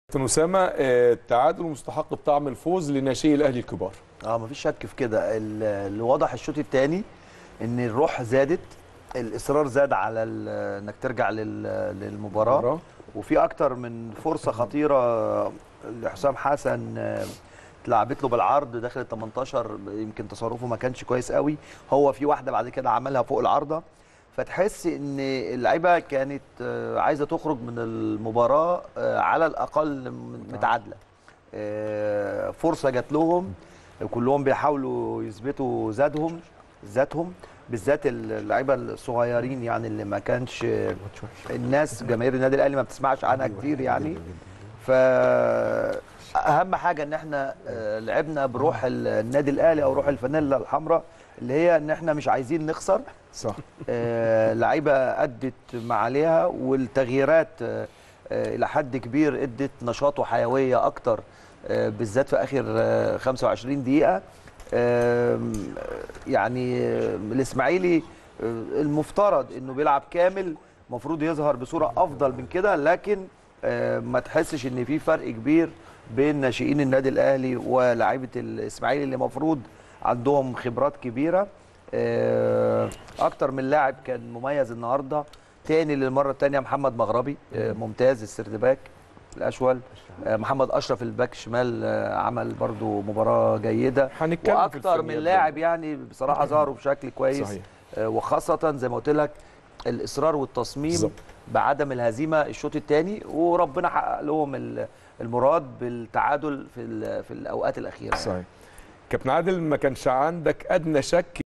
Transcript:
كابتن اسامه آه، التعادل مستحق بطعم الفوز لناشئي الاهلي الكبار اه مفيش شك في كده ال- اللي واضح الشوط الثاني ان الروح زادت الاصرار زاد على ال- انك ترجع لل- للمباراه مباراة. وفي اكتر من فرصه خطيره لحسام حسن آه، اتلعبت له بالعرض داخل ال 18 يمكن تصرفه ما كانش كويس قوي هو في واحده بعد كده عملها فوق العارضه فتحس ان اللعيبه كانت آه، عايزه تخرج من المباراه آه، على الاقل م- متعادله آه، فرصه جات لهم كلهم بيحاولوا يثبتوا ذاتهم ذاتهم بالذات اللعيبه الصغيرين يعني اللي ما كانش الناس جماهير النادي الاهلي ما بتسمعش عنها كتير يعني ف اهم حاجه ان احنا آه، لعبنا بروح النادي الاهلي او روح الفانيلا الحمراء اللي هي ان احنا مش عايزين نخسر صح آه، لعيبه ادت ما عليها والتغييرات آه، آه، الى حد كبير ادت نشاط وحيويه اكتر آه، بالذات في اخر آه، 25 دقيقه آم، يعني آه، الاسماعيلي آه، المفترض انه بيلعب كامل المفروض يظهر بصوره افضل من كده لكن آه، ما تحسش ان في فرق كبير بين ناشئين النادي الاهلي ولاعيبه الاسماعيلي اللي المفروض عندهم خبرات كبيره آه، اكتر من لاعب كان مميز النهارده تاني للمره الثانيه محمد مغربي آه، ممتاز السردباك الاشول آه، محمد اشرف الباك شمال آه، عمل برضو مباراه جيده هنتكلم في واكتر من الفنيات لاعب يعني بصراحه ظهروا بشكل كويس صحيح. آه، وخاصه زي ما قلت لك الاصرار والتصميم بالظبط. بعدم الهزيمه الشوط الثاني وربنا حقق لهم ال- المراد بالتعادل في ال- في الاوقات الاخيره يعني. صحيح كابتن عادل ما كانش عندك ادنى شك